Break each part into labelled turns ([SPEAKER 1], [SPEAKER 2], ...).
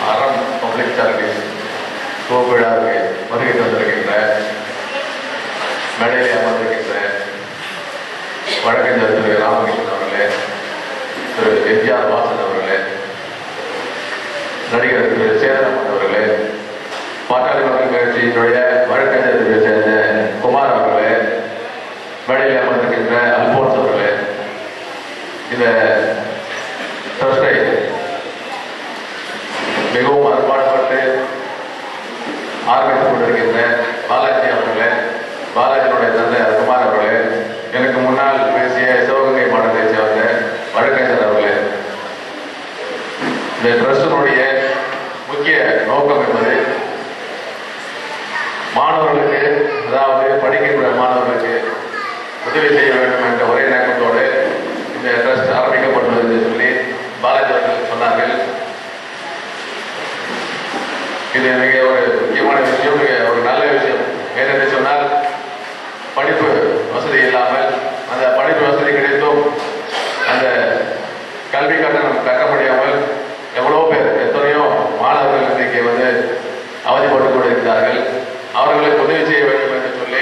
[SPEAKER 1] அறம் public service கோவிழாவுக்கு வருகை தந்திருக்கின்ற மேடையிலே அமர்ந்திருக்கின்ற வழக்கறிஞர் திரு ராமகிருஷ்ணன் அவர்களே திரு எம்ஜிஆர் வாசன் அவர்களே நடிகர் திரு சேதனமன் அவர்களே பாட்டாளி மக்கள் கட்சியினுடைய வழக்கறிஞர் பிரிவை சேர்ந்த குமார் அவர்களே மேடையில் அமர்ந்திருக்கின்ற அல்போன்ஸ் அவர்களே இந்த ட்ரஸ்டை மிகவும் அர்ப்பணிப்பட்டு ஆரம்பித்துக் கொண்டிருக்கின்ற பாலாஜி அவர்களே பாலாஜியினுடைய தந்தை குமார் அவர்களே எனக்கு முன்னால் பேசிய சிவகங்கை மாவட்டத்தை சேர்ந்த வழக்கறிஞர் அவர்களே இந்த ட்ரஸ்டினுடைய முக்கிய நோக்கம் என்பது மாணவர்களுக்கு அதாவது படிக்கின்ற மாணவர்களுக்கு உதவி செய்ய வேண்டும் என்ற ஒரே நோக்கத்தோடு இந்த ட்ரஸ்ட் ஆரம்பிக்கப்பட்டுள்ளது என்று சொல்லி பாலாஜி அவர்கள் சொன்னார்கள் இது மிக ஒரு முக்கியமான விஷயம் மிக ஒரு நல்ல விஷயம் ஏனென்று சொன்னால் படிப்பு வசதி இல்லாமல் அந்த படிப்பு வசதி கிடைத்தும் அந்த கல்வி கட்டணம் கட்ட முடியாமல் எவ்வளோ பேர் எத்தனையோ மாணவர்கள் இன்றைக்கு வந்து அவதிப்பட்டுக் கொண்டிருக்கிறார்கள் அவர்களுக்கு உதவி செய்ய வேண்டும் என்று சொல்லி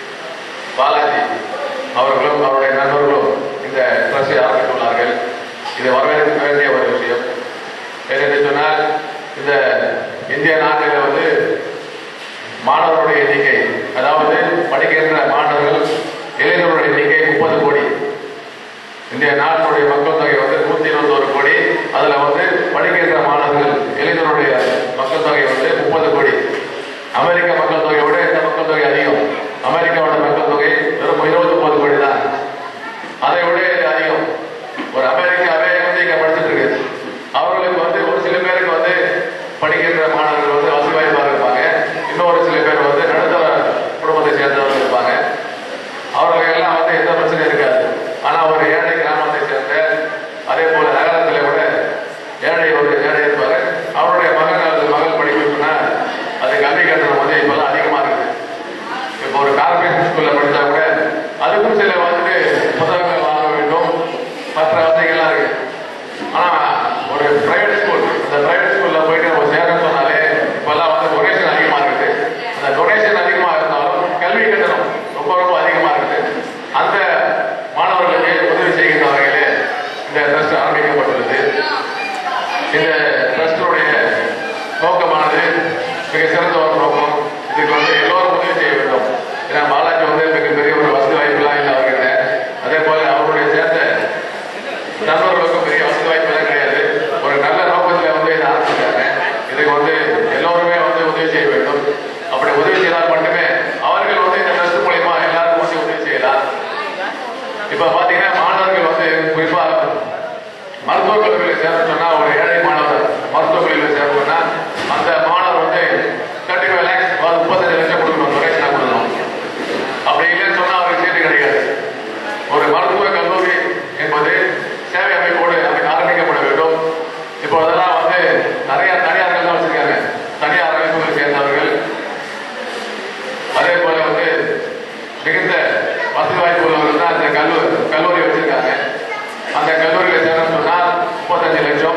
[SPEAKER 1] பாலாஜி அவர்களும் அவருடைய நண்பர்களும் இந்த ட்ரஸ்டை ஆரம்பித்துள்ளார்கள் இது வரவேற்க வேண்டிய ஒரு விஷயம் ஏனென்று சொன்னால் இந்த இந்திய நாட்டில் வந்து மாணவர்களுடைய எண்ணிக்கை அதாவது படிக்கின்ற மாணவர்கள் இளைஞர்களுடைய எண்ணிக்கை முப்பது கோடி இந்திய நாட்டினுடைய மக்கள் தொகை வந்து நூத்தி இருபத்தோரு கோடி அதுல வந்து படிக்கின்ற மாணவர்கள் இளைஞருடைய மக்கள் தொகை வந்து முப்பது கோடி அமெரிக்க மக்கள் தொகையை விட இந்த மக்கள் தொகை அதிகம் அமெரிக்காவோட மக்கள் தொகை வெறும் இருபத்தி ஒன்பது கோடி தான் அதை விட இது அதிகம் ஒரு அமெரிக்காவே வந்து இங்க படிச்சுட்டு இருக்கு அவர்களுக்கு வந்து ஒரு சில பேருக்கு வந்து படிக்கின்ற மாணவர்கள் வந்து வசதி வாய்ப்பாக இருப்பாங்க இன்னொரு சில பேர் வந்து நடுத்தர குடும்பத்தை சேர்ந்தவர்கள் இருப்பாங்க அவர்கள் எல்லாம் வந்து எந்த பிரச்சனையும் இருக்காது ஆனா ஒரு ஏழை கிராமத்தை சேர்ந்த அதே போல நகரத்திலே விட ஏழை ஒரு ஏழை இருப்பாரு அவருடைய மகன் அல்லது மகள் படிக்கணும்னா அது கல்வி கட்டணம் வந்து இப்பெல்லாம் அதிகமா இருக்குது இப்போ ஒரு கார்பரேட் ஸ்கூல்ல படிச்சா கூட அதுக்கும் சில வந்துட்டு புத்தகங்கள் வாங்க வேண்டும் மற்ற வசதிகள்லாம் இருக்கு ஆனா ஒரு பிரைவேட் ஸ்கூல் அந்த பிரைவேட் ஸ்கூல்ல போயிட்டு நம்ம சேரன்னு சொன்னாலே இப்பெல்லாம் வந்து டொனேஷன் அதிகமா இருக்குது அந்த டொனேஷன் அதிகமா இருந்தாலும் கல்வி கட்டணம் ரொம்ப ரொம்ப அதிகமா இருக்குது அந்த மாணவர்களுக்கு உதவி செய்கின்ற வகையிலே இந்த ட்ரஸ்ட் ஆரம்பிக்கப்பட்டுள்ளது இந்த ட்ரஸ்டுடைய நோக்கமானது மிக சிறந்த ஒரு நோக்கம் இதுக்கு வந்து எல்லோரும் உதவி செய்ய வேண்டும் ஏன்னா பாலாஜி வந்து மிகப்பெரிய ஒரு வசதி வாய்ப்புலாம் இல்லை அவர்கிட்ட அதே போல அவருடைய சேர்ந்த நண்பர்களுக்கும் பெரிய வசதி வாய்ப்புலாம் கிடையாது ஒரு நல்ல நோக்கத்தில் வந்து இதை ஆரம்பிச்சாங்க இதுக்கு வந்து எல்லோருமே வந்து உதவி செய்ய வேண்டும் அப்படி உதவி செய்தால் மட்டுமே அவர்கள் வந்து இந்த ட்ரஸ்ட் மூலியமா எல்லாருக்கும் வந்து உதவி செய்யலாம் இப்ப பாத்தீங்கன்னா மாணவர்கள் வந்து குறிப்பா மருத்துவக் கல்லூரியில் சேர்ந்து சொன்னா ஒரு ஏழை மாணவர் மருத்துவக் கல்லூரியில் சேர்ந்தோம்னா அந்த மாணவர் வந்து தேர்ட்டி ஃபைவ் லேக்ஸ் முப்பத்தஞ்சு லட்சம் கொடுக்கணும் டொனேஷனா கொடுக்கணும் அப்படி இல்லைன்னு சொன்னா அவருக்கு சீட்டு கிடைக்காது ஒரு மருத்துவ கல்லூரி என்பது சேவை அமைப்போடு அமை- ஆரம்பிக்கப்பட வேண்டும் இப்போ அதெல்லாம் வந்து நிறைய தனியார்கள் தான் வச்சிருக்காங்க தனியார் அமைப்புகளை சேர்ந்தவர்கள் அதே போல வந்து மிகுந்த வசதி வாய்ப்பு உள்ளவர்கள் தான் அந்த கல்லூரி கல்லூரி வச்சிருக்காங்க அந்த கல்லூரியில சேரணும் சொன்னால் முப்பத்தஞ்சு லட்சம்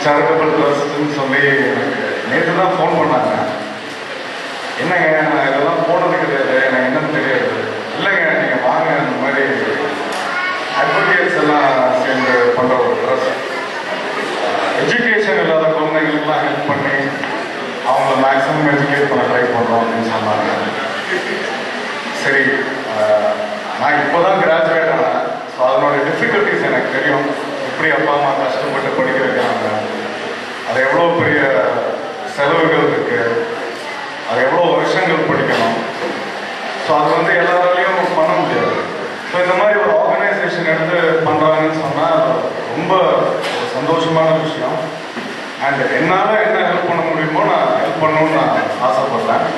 [SPEAKER 2] சேரிட்டபிள் ட்ரஸ்ட்னு சொல்லி எனக்கு நேற்று தான் ஃபோன் பண்ணாங்க என்னங்க நான் இதெல்லாம் போனது கிடையாது எனக்கு என்னன்னு தெரியாது இல்லைங்க நீங்கள் வாங்க இந்த மாதிரி அட்வொகேட்ஸ் எல்லாம் சேர்ந்து பண்ணுற ஒரு ட்ரஸ்ட் எஜுகேஷன் இல்லாத குழந்தைங்களுக்குலாம் ஹெல்ப் பண்ணி அவங்கள மேக்ஸிமம் எஜுகேட் பண்ண ட்ரை பண்ணுறோம் அப்படின்னு சொன்னாங்க சரி ஆஹ், நான் இப்போ தான் கிராஜுவேட் ஆனேன் ஸோ அதனுடைய டிஃபிகல்ட்டிஸ் எனக்கு தெரியும் எப்படி அப்பா அம்மா கஷ்டப்பட்டு படிக்க வைக்கிறாங்க அது எவ்வளோ பெரிய செலவுகள் இருக்கு அது எவ்வளோ வருஷங்கள் படிக்கணும் ஸோ அது வந்து எல்லாராலையும் பண்ண முடியாது ஸோ இந்த மாதிரி ஒரு ஆர்கனைசேஷன் எடுத்து பண்ணுறாங்கன்னு சொன்னால் ரொம்ப ஒரு சந்தோஷமான விஷயம் அண்ட் என்னால் என்ன ஹெல்ப் பண்ண முடியுமோ நான் ஹெல்ப் பண்ணணும்னு நான் ஆசைப்படுறேன்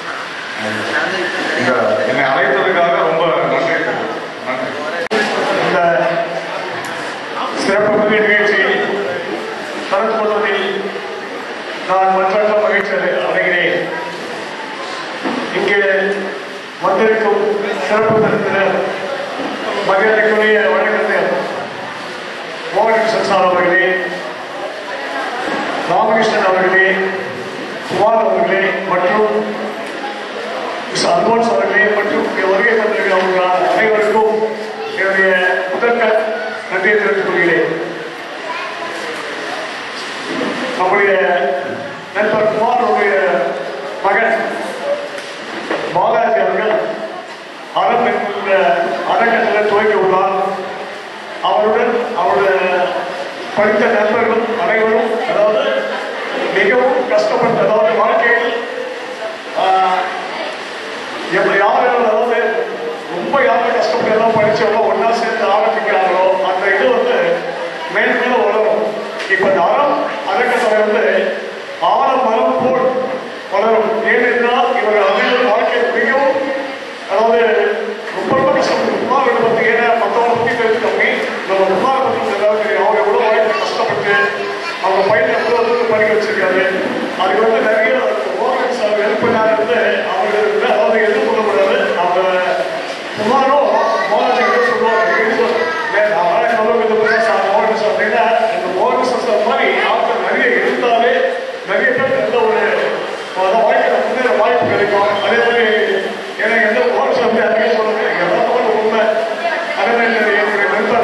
[SPEAKER 2] இந்த என்னை அழைத்ததுக்காக ரொம்ப நன்றி நன்றி
[SPEAKER 3] இந்த சிறப்பு நிகழ்ச்சியை கலந்து கொள்வதில் நான் மற்றற்ற மகிழ்ச்சி அடை- அடைகிறேன் இங்கே வந்திருக்கும் சிறப்பு விருந்தினர் மகிழ்ச்சிக்குரிய வழக்கறிஞர் மோகன் சார் அவர்களே ராமகிருஷ்ணன் அவர்களே குமார் அவர்களே மற்றும் மிஸ்டர் அல்போன்ஸ் அவர்களே மற்றும் இங்கே வருகை தந்திருக்கிற அவங்க அனைவருக்கும் என்னுடைய முதற்க நன்றியை தெரிவித்துக் கொள்கிறேன் நம்முடைய நண்பர் குமாருடைய மகன் பாலாஜி அவர்கள் அறம் என்கின்ற அறக்கட்டளை துவங்கி உள்ளார் அவருடன் அவருடைய படித்த நண்பர்கள் அனைவரும் அதாவது மிகவும் கஷ்டப்பட்ட அதாவது வாழ்க்கையில் ஆஹ், எப்ப யார் யார் அதாவது ரொம்ப யாரும் கஷ்டப்பட்டு எல்லாம் படிச்சு எல்லாம் ஒண்ணா சேர்ந்து ஆரம்பிக்கிறாங்களோ அந்த இது வந்து மேல் மேல வளரும் இப்ப இந்த அறம் அறக்கட்டளை வந்து ஆழம் மரம் போல் வளரும் ஏனென்றால் இவர்கள் அனைவரும் வாழ்க்கை மிகவும் அதாவது ரொம்ப ரொம்ப கஷ்டப்பட்டு குமாரோட பத்தி ஏன்னா மற்றவங்க பத்தி தெரிஞ்சு கம்மி நம்ம குமார் பத்தி எல்லாரும் தெரியும் அவங்க எவ்வளவு வாழ்க்கை கஷ்டப்பட்டு அவங்க பையனை எவ்வளவு தூரம் படிக்க வச்சிருக்காரு அதுக்கு வந்து நிறைய மோகன் சார் ஹெல்ப் பண்ணாரு வந்து அவங்களுக்கு அதாவது எதுவும் சொல்லக்கூடாது அவங்க குமாரும் மோகன் கிட்ட சொல்லுவாங்க "இது சொல். ஏன் நான் வேற கலவு இது பண்ண சார் மோகன் சார் அப்படின்னா இந்த மோகன் சார் மாதிரி ஆட்கள் நிறைய இருந்தாலே நிறைய பேர் நல்ல ஒரு அதாவது வாழ்க்கையில முன்னேற வாய்ப்பு கிடைக்கும் அதே மாதிரி எனக்கு எந்த மோகன் சார் வந்து அதிகம் சொல்லுங்க எல்லாத்துக்கும் உண்மை அதே மாதிரி என்னுடைய நண்பர்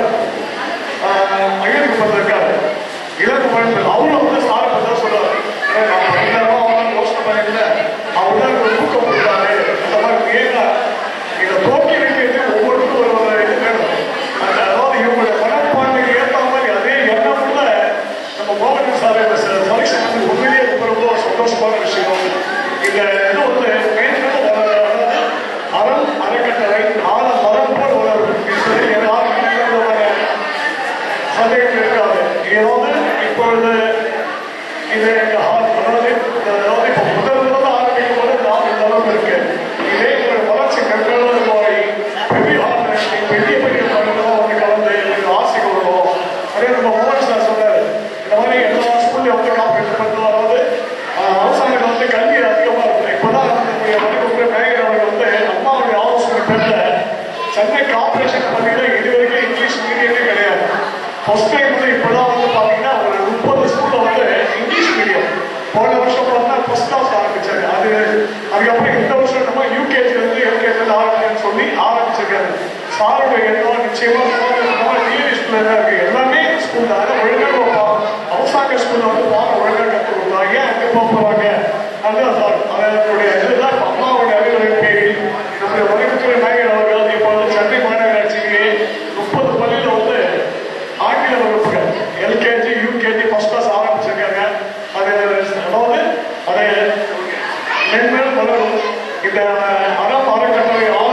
[SPEAKER 3] ஐயனுக்கு பண்ணிருக்காரு இலக்கு பண்ணி அவங்களும் வந்து சாரை பத்தி தான் சொல்றாரு ஏன்னா நான் படிக்கிறோம் அவங்க யோசனை பண்ணிக்கல அவர் தான் எனக்கு ஊக்கம் கொடுத்தாரு அந்த மாதிரி ஏன்னா இதை தோக்கி வைக்கிறது ஒவ்வொருத்தரும் ஒரு ஒரு இது வேணும் அந்த அதாவது இவங்களுடைய மனப்பான்மைக்கு ஏற்ற மாதிரி அதே எண்ணம் உள்ள நம்ம மோகன் சார் இந்த செலக்ஷன் வந்து உண்மையிலேயே ரொம்ப ரொம்ப சந்தோஷமான விஷயம் இந்த இது வந்து மேலும் வளர அதாவது அறம் அறக்கட்டளை ஆழ மரம் போல் வளரும் என்பது எல்லாரும் சந்தேகம் இருக்காது ஏதாவது இப்பொழுது இது எங்க ஹால் அதாவது இந்த அதாவது இப்போ முதல் முதல்ல ஆரம்பிக்கும் போது நாம் இந்த அளவுக்கு இருக்கு இதே ஒரு வளர்ச்சி கண்களோடு போய் பெரிய ஹால் நடத்தி பெரிய பெரிய பணிகளும் வந்து கலந்து எனக்கு ஆசை கொள்வோம் அதே நம்ம மோகன் சார் சொன்னாரு இந்த மாதிரி எல்லா ஸ்கூல்லையும் வந்து காப்பீடு பண்ணுறோம் அதாவது ஆஹ், அரசாங்கம் வந்து கல்வி அதிகமா இருக்கு இப்பதான் நம்முடைய வணக்கக்கூடிய மேகர் அவர்கள் வந்து அம்மாவுடைய ஆலோசனை பெற்ற சென்னை கார்பரேஷன் பள்ளியில இதுவரைக்கும் இங்கிலீஷ் மீடியமே கிடையாது ஃபர்ஸ்ட் டைம் வந்து இப்பதான் வந்து பாத்தீங்கன்னா ஒரு முப்பது ஸ்கூல்ல வந்து இங்கிலீஷ் மீடியம் போன வருஷம் பார்த்தா ஃபர்ஸ்ட் கிளாஸ் ஆரம்பிச்சாங்க அது அதுக்கப்புறம் இந்த வருஷம் நம்ம யூகேஜி வந்து எல்கேஜி வந்து ஆரம்பிக்கணும்னு சொல்லி ஆரம்பிச்சிருக்காரு சாருடைய எண்ணம் நிச்சயமா டிவி ஸ்கூல்ல தான் இருக்கு எல்லாமே ஸ்கூல் தான் அதை ஒழுங்கா வைப்பான் அரசாங்க ஸ்கூல்ல வந்து பாடம் ஒழுங்கா கற்றுக் கொடுத்தாங்க ஏன் அங்க போக போறாங்க அதுதான் சார் அதனுடைய இதுதான் இப்ப அம்மாவுடைய அறிவுரையின் பேரில் நம்முடைய வணக்கத்துறை நாயகர் அவர்கள் இப்பொழுது சென்னை மாநகராட்சிக்கு முப்பது பள்ளியில வந்து ஆங்கில வகுப்புகள் எல்கேஜி யூகேஜி ஃபர்ஸ்ட் கிளாஸ் ஆரம்பிச்சிருக்காங்க அது அதாவது அது மென்மேலும் வளரும் இந்த அறம் அறக்கட்டளை